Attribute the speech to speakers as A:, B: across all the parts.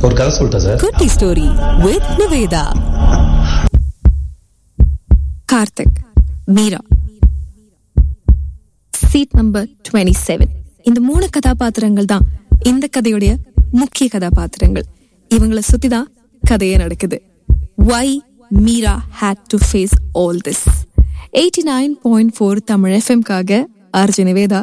A: ஒரு கதை சொல்லிட்டா சார்
B: குட்டி story with Nivetha
C: Karthik Meera seat number twenty seven இந்த மூணு கதாபாத்திரங்கள் தான் இந்த கதையுடைய முக்கிய கதாபாத்திரங்கள் இவங்களை சுத்தி தான் கதையே நடக்குது why Meera had to face all this eighty nine point four Tamil எஃப்எம்காக அர்ஜுன் நிவேதா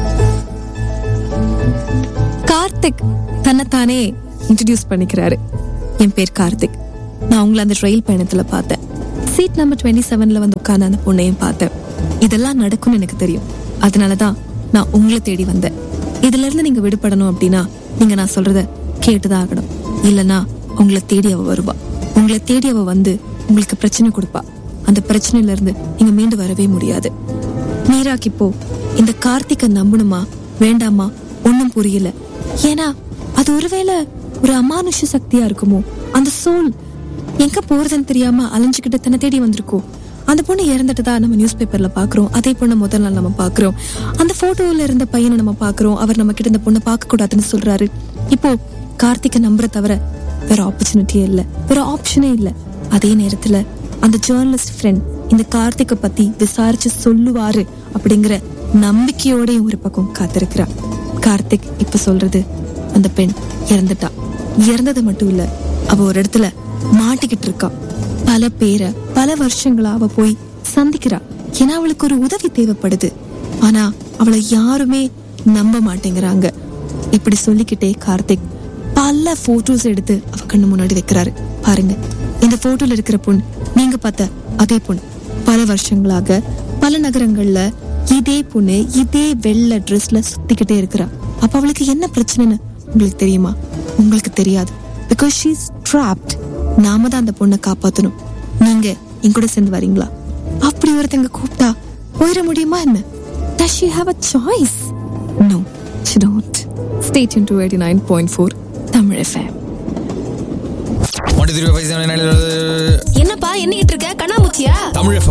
C: கார்த்திக் தன்னைத்தானே இன்ட்ரடியூஸ் பண்ணிக்கிறாரு என் பேர் கார்த்திக் நான் உங்களை அந்த ரயில் பயணத்துல பார்த்தேன் சீட் நம்பர் டுவெண்ட்டி செவன்ல வந்து உட்கார்ந்த அந்த பொண்ணையும் பார்த்தேன் இதெல்லாம் நடக்கும்னு எனக்கு தெரியும் அதனாலதான் நான் உங்களை தேடி வந்தேன் இதுல இருந்து நீங்க விடுபடணும் அப்படின்னா நீங்க நான் சொல்றத கேட்டுதான் ஆகணும் இல்லனா உங்களை தேடி அவ வருவா உங்களை தேடி அவ வந்து உங்களுக்கு பிரச்சனை கொடுப்பா அந்த பிரச்சனையில இருந்து நீங்க மீண்டு வரவே முடியாது மீராக்கு இப்போ இந்த கார்த்திகை நம்பணுமா வேண்டாமா ஒண்ணும் புரியல ஏன்னா அது ஒருவேளை ஒரு அமானுஷ சக்தியா இருக்குமோ அந்த சோல் எங்க போறதுன்னு தெரியாம அலைஞ்சுக்கிட்டு தன்னை தேடி வந்திருக்கோ அந்த பொண்ணு இறந்துட்டதா நம்ம நியூஸ் பேப்பர்ல பாக்குறோம் அதே பொண்ணை முதல் நாள் நம்ம பாக்குறோம் அந்த போட்டோல இருந்த பையனை நம்ம பாக்குறோம் அவர் நம்ம கிட்ட இந்த பொண்ணை பார்க்க கூடாதுன்னு சொல்றாரு இப்போ கார்த்திகை நம்புற தவிர வேற ஆப்பர்ச்சுனிட்டியே இல்ல வேற ஆப்ஷனே இல்ல அதே நேரத்துல அந்த ஜேர்னலிஸ்ட் ஃப்ரெண்ட் இந்த கார்த்திகை பத்தி விசாரிச்சு சொல்லுவாரு அப்படிங்கிற நம்பிக்கையோடயும் ஒரு பக்கம் காத்திருக்கிறா கார்த்திக் இப்ப சொல்றது அந்த பெண் இறந்துட்டா இறந்தது மட்டும் இல்ல அவ ஒரு இடத்துல மாட்டிக்கிட்டு இருக்கா பல பேரை பல வருஷங்களா அவ போய் சந்திக்கிறா ஏன்னா அவளுக்கு ஒரு உதவி தேவைப்படுது ஆனா அவளை யாருமே நம்ப மாட்டேங்கிறாங்க இப்படி சொல்லிக்கிட்டே கார்த்திக் பல போட்டோஸ் எடுத்து அவ கண்ணு முன்னாடி வைக்கிறாரு பாருங்க இந்த போட்டோல இருக்கிற பொண்ணு நீங்க பார்த்த அதே பொண்ணு பல வருஷங்களாக பல நகரங்கள்ல இதே பொண்ணு இதே வெள்ளை ட்ரெஸ்ல சுத்திக்கிட்டே இருக்கிறா அப்ப அவளுக்கு என்ன பிரச்சனைன்னு உங்களுக்கு தெரியுமா உங்களுக்கு தெரியாது பிகாஸ் ஷீஸ் ட்ராப்ட் நாம தான் அந்த பொண்ணை காப்பாத்தணும் நீங்க என் கூட சேர்ந்து வரீங்களா அப்படி ஒருத்தங்க கூப்பிட்டா போயிட முடியுமா என்ன Does she have a choice? No, she don't. Stay tuned to 89.4 Tamil FM.
D: One two three five seven
B: என்னப்பா என்னிட்டு இருக்க கண்ணாமூச்சியா
D: தமிழ்